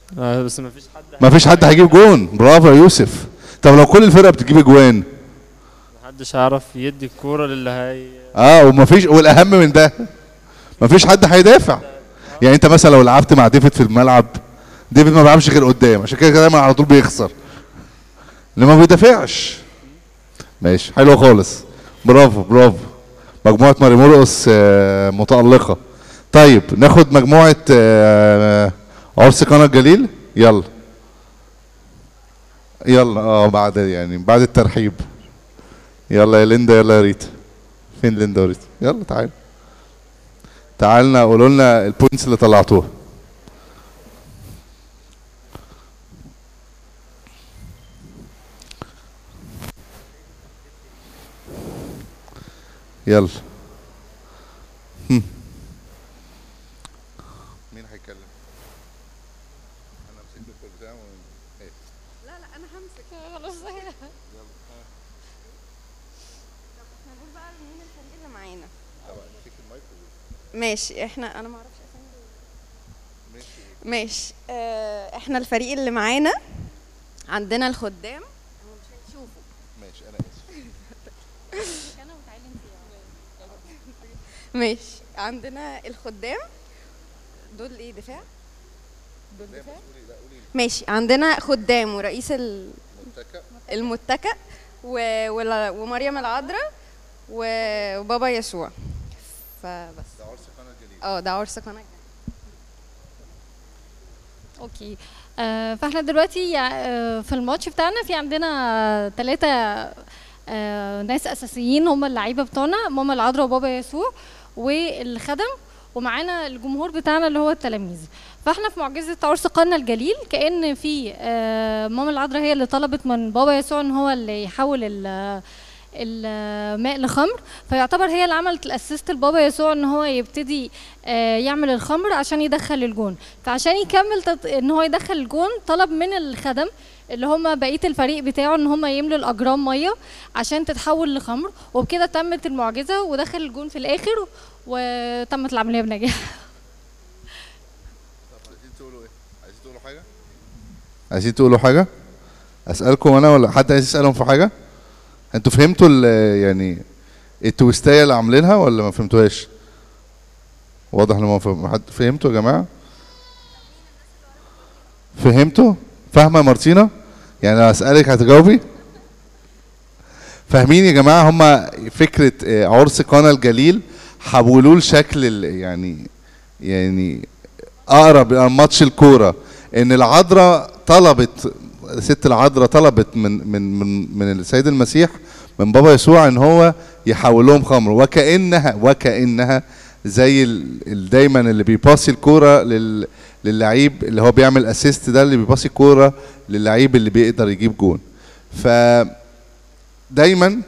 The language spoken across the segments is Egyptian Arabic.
آه بس ما فيش حد ما فيش حد هيجيب جون برافو يا يوسف طب لو كل الفرقه بتجيب اجوان محدش هيعرف يدي الكوره للي هي اه وما فيش والاهم من ده ما فيش حد هيدافع يعني انت مثلا لو لعبت مع ديفيد في الملعب ديفيد ما بيلعبش غير قدام عشان كده دايما على طول بيخسر لما ما بيدافعش ماشي حلو خالص برافو برافو مجموعة ماري مرقص آه، متألقة طيب ناخد مجموعة آه، عرس قنا الجليل يلا يلا اه بعد يعني بعد الترحيب يلا يا ليندا يلا يا ريتا فين ليندا وريتا يلا تعالوا تعالنا قولوا لنا البوينتس اللي طلعتوها يلا هم. مين هيتكلم؟ انا مسكت الكل بتاعه ايه لا لا انا همسك خلاص طب احنا نقول بقى مين الفريق اللي معانا ماشي احنا انا ما اعرفش اسامي ماشي آه احنا الفريق اللي معانا عندنا الخدام هو مش هيشوفوا ماشي انا اسف ماشي عندنا الخدام دول ايه دفاع دول دفاع ماشي عندنا خدام ورئيس ال- المتكأ و... ولا- ومريم العذراء و- وبابا يسوع فبس ده عرس قنا الجليل اه ده عرس قناه اوكي آه فاحنا دلوقتي يع- آه في الماتش بتاعنا في عندنا ثلاثة آه ناس اساسيين هم اللعيبه بتوعنا ماما العذراء وبابا يسوع والخدم ومعانا الجمهور بتاعنا اللي هو التلاميذ فاحنا في معجزه عرس قنا الجليل كان في آه ماما العذراء هي اللي طلبت من بابا يسوع ان هو اللي يحول ال- الماء لخمر فيعتبر هي اللي عملت الاسيست لبابا يسوع ان هو يبتدي آه، يعمل الخمر عشان يدخل الجون فعشان يكمل تط... ان هو يدخل الجون طلب من الخدم اللي هم بقيه الفريق بتاعه ان هم يملوا الاجرام ميه عشان تتحول لخمر وبكده تمت المعجزه ودخل الجون في الاخر وتمت العمليه بنجاح عايزين تقولوا ايه؟ عايزين تقولوا حاجة؟ عايزين تقولوا حاجة؟ أسألكم أنا ولا حد عايز يسألهم في حاجة؟ أنتوا فهمتوا ال- يعني التويستاية اللي عاملينها ولا ما فهمتوهاش؟ واضح ان ما فهم حد فهمتوا يا جماعة؟ فهمتوا؟ فاهمة يا مارتينا؟ يعني لو أسألك هتجاوبي؟ فاهمين يا جماعة هما فكرة آه، عرس قنا الجليل حولوه لشكل ال- يعني يعني اقرب الى ماتش الكوره ان العذراء طلبت ست العذراء طلبت من من من من السيد المسيح من بابا يسوع ان هو يحول لهم خمر وكانها وكانها زي ال- ال- دايما اللي بيباصي الكوره لل للعيب اللي هو بيعمل اسيست ده اللي بيباصي الكوره للعيب اللي بيقدر يجيب جون ف دايما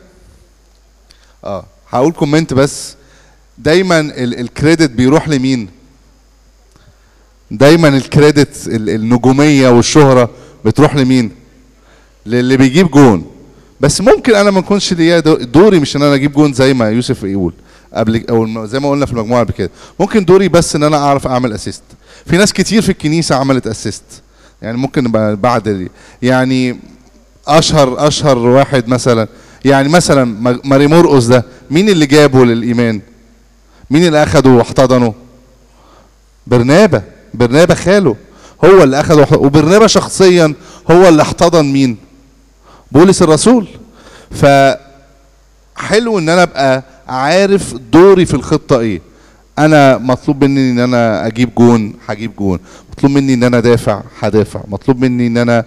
اه هقول كومنت بس دايما ال- الكريدت بيروح لمين دايما الكريدت ال- النجوميه والشهره بتروح لمين للي بيجيب جون بس ممكن انا ما اكونش ليا دو- دوري مش ان انا اجيب جون زي ما يوسف يقول قبل او الم- زي ما قلنا في المجموعه قبل كده ممكن دوري بس ان انا اعرف اعمل اسيست في ناس كتير في الكنيسه عملت اسيست يعني ممكن نبقى بعد ال- يعني اشهر اشهر واحد مثلا يعني مثلا م- ماري مرقس ده مين اللي جابه للايمان مين اللي اخده واحتضنه برنابا برنابا خاله هو اللي اخده واحت- وبرنابا شخصيا هو اللي احتضن مين بولس الرسول ف حلو ان انا ابقى عارف دوري في الخطه ايه انا مطلوب مني ان انا اجيب جون هجيب جون مطلوب مني ان انا دافع هدافع مطلوب مني ان انا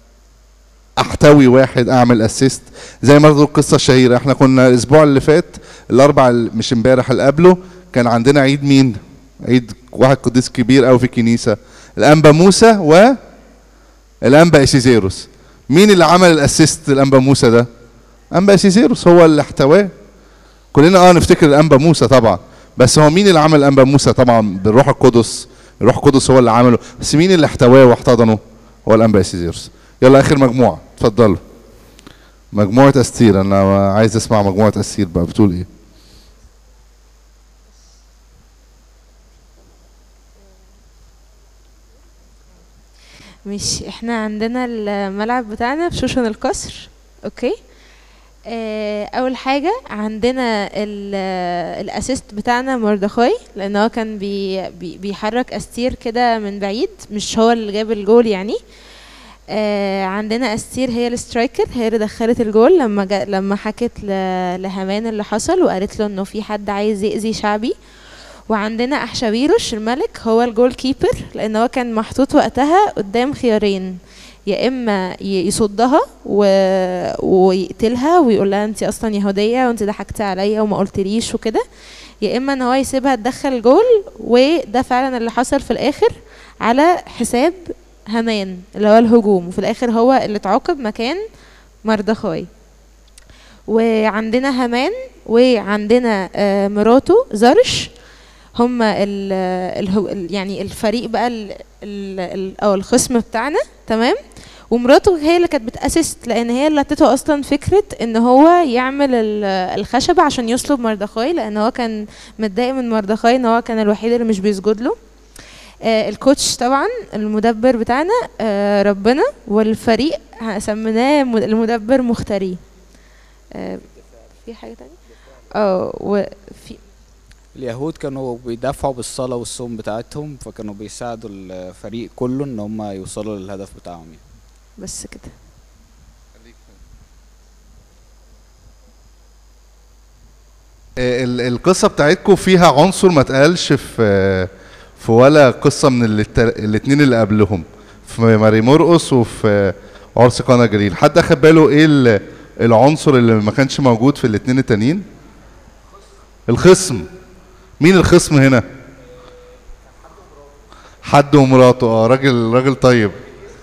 احتوي واحد اعمل اسيست زي ما برضه القصه الشهيره احنا كنا الاسبوع اللي فات الاربع ال- مش امبارح اللي قبله كان عندنا عيد مين عيد واحد قديس كبير قوي في الكنيسه الانبا موسى و الانبا اسيزيروس مين اللي عمل الاسيست الانبا موسى ده انبا اسيزيروس هو اللي احتواه كلنا اه نفتكر الانبا موسى طبعا بس هو مين اللي عمل الانبا موسى طبعا بالروح القدس الروح القدس هو اللي عمله بس مين اللي احتواه واحتضنه هو الانبا اسيزيروس يلا اخر مجموعه اتفضلوا مجموعه استير انا عايز اسمع مجموعه استير بقى بتقول ايه مش احنا عندنا الملعب بتاعنا في شوشن القصر اوكي آه، اول حاجه عندنا ال- الاسيست بتاعنا مردخاي لان هو كان بي بي بيحرك استير كده من بعيد مش هو اللي جاب الجول يعني آه، عندنا استير هي السترايكر هي اللي دخلت الجول لما جا لما حكت ل- لهمان اللي حصل وقالت له انه في حد عايز يأذي شعبي وعندنا احشاويروش الملك هو الجول كيبر لان هو كان محطوط وقتها قدام خيارين يا اما ي- يصدها و... ويقتلها ويقول لها انت اصلا يهوديه وانت ضحكتي عليا وما قلتليش وكده يا اما ان هو يسيبها تدخل جول وده فعلا اللي حصل في الاخر على حساب هامان اللي هو الهجوم وفي الاخر هو اللي اتعاقب مكان مردخاي وعندنا هامان وعندنا آه، مراته زرش هم ال ال يعني الفريق بقى ال ال ال او الخصم بتاعنا تمام ومراته هي اللي كانت بتاسست لان هي اللي ادته اصلا فكره ان هو يعمل ال- الخشبه عشان يصلب مردخاي لان هو كان متضايق من مردخاي ان هو كان الوحيد اللي مش بيسجد له آه الكوتش طبعا المدبر بتاعنا آه ربنا والفريق ه- سميناه مد- المدبر مختاري آه في حاجه تانية اه وفي اليهود كانوا بيدافعوا بالصلاة والصوم بتاعتهم فكانوا بيساعدوا الفريق كله ان هم يوصلوا للهدف بتاعهم يعني. بس كده ال- القصه بتاعتكم فيها عنصر ما اتقالش في في ولا قصه من الاثنين اللي قبلهم في ماري مرقس وفي عرس قنا جليل حد اخد باله ايه ال- العنصر اللي ما كانش موجود في الاثنين التانيين الخصم مين الخصم هنا حد ومراته اه راجل راجل طيب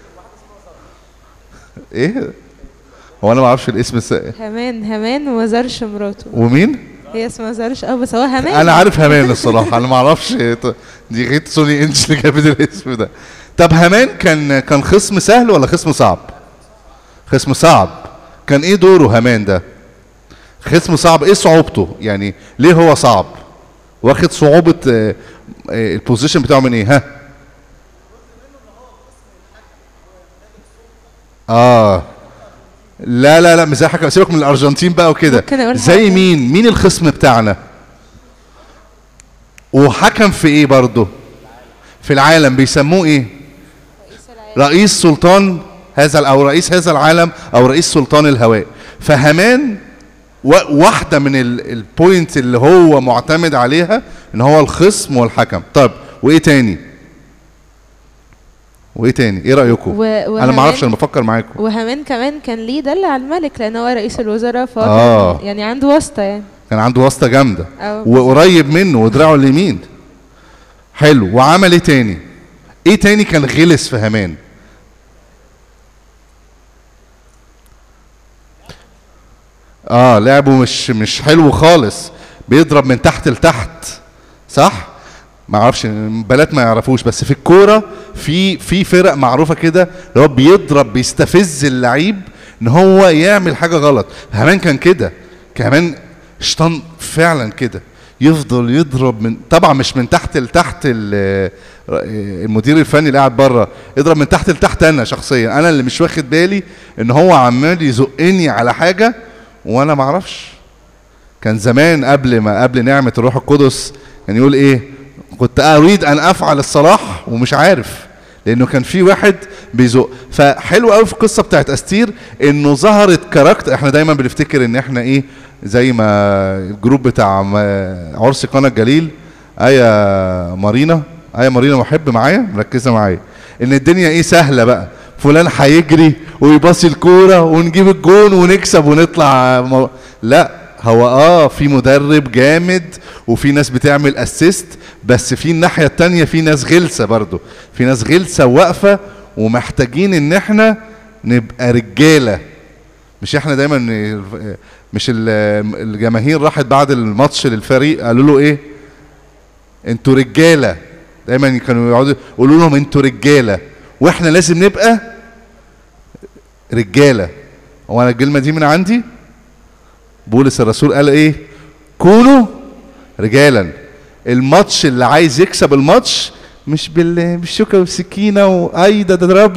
ايه هو انا ما اعرفش الاسم الس... همان همان وما زارش مراته ومين هي اسمها زارش اه بس هو همان انا عارف همان الصراحه انا ما اعرفش دي غيت سوني انش اللي جابت الاسم ده طب همان كان كان خصم سهل ولا خصم صعب خصم صعب كان ايه دوره همان ده خصم صعب ايه صعوبته يعني ليه هو صعب واخد صعوبه آه، آه، البوزيشن بتاعه من ايه ها اه لا لا لا مش زي حكم سيبك من الارجنتين بقى وكده ممكن أقول زي حاجة؟ مين مين الخصم بتاعنا وحكم في ايه برضه في العالم بيسموه ايه رئيس سلطان هذا ال- او رئيس هذا العالم او رئيس سلطان الهواء فهمان و- واحده من البوينت اللي هو معتمد عليها ان هو الخصم والحكم طب وايه تاني وايه تاني ايه رايكم و- انا وهمان- ما اعرفش انا بفكر معاكم وهمان كمان كان ليه دل على الملك لان هو رئيس الوزراء فهو آه. كان يعني عنده واسطه يعني كان عنده واسطه جامده أو وقريب منه ودراعه اليمين حلو وعمل ايه تاني ايه تاني كان غلس في هامان اه لعبه مش مش حلو خالص بيضرب من تحت لتحت صح ما اعرفش بنات ما يعرفوش بس في الكوره في في فرق معروفه كده اللي هو بيضرب بيستفز اللعيب ان هو يعمل حاجه غلط همان كان كده كمان شيطان فعلا كده يفضل يضرب من طبعا مش من تحت لتحت ال- المدير الفني اللي قاعد بره يضرب من تحت لتحت انا شخصيا انا اللي مش واخد بالي ان هو عمال يزقني على حاجه وانا ما اعرفش كان زمان قبل ما قبل نعمه الروح القدس كان يقول ايه كنت اريد ان افعل الصلاح ومش عارف لانه كان في واحد بيزق فحلو قوي في القصه بتاعت استير انه ظهرت كاركتر احنا دايما بنفتكر ان احنا ايه زي ما الجروب بتاع م- عرس قنا الجليل ايه مارينا ايه مارينا محب معايا مركزه معايا ان الدنيا ايه سهله بقى فلان هيجري ويباصي الكوره ونجيب الجون ونكسب ونطلع مو... لا هو اه في مدرب جامد وفي ناس بتعمل اسيست بس في الناحيه التانية في ناس غلسه برضو في ناس غلسه واقفه ومحتاجين ان احنا نبقى رجاله مش احنا دايما ن- مش ال- الجماهير راحت بعد الماتش للفريق قالوا له ايه انتوا رجاله دايما كانوا يقعدوا يقولوا لهم انتوا رجاله واحنا لازم نبقى رجاله هو انا الكلمه دي من عندي بولس الرسول قال ايه كونوا رجالا الماتش اللي عايز يكسب الماتش مش بال بالشوكه والسكينه واي ده ده ضرب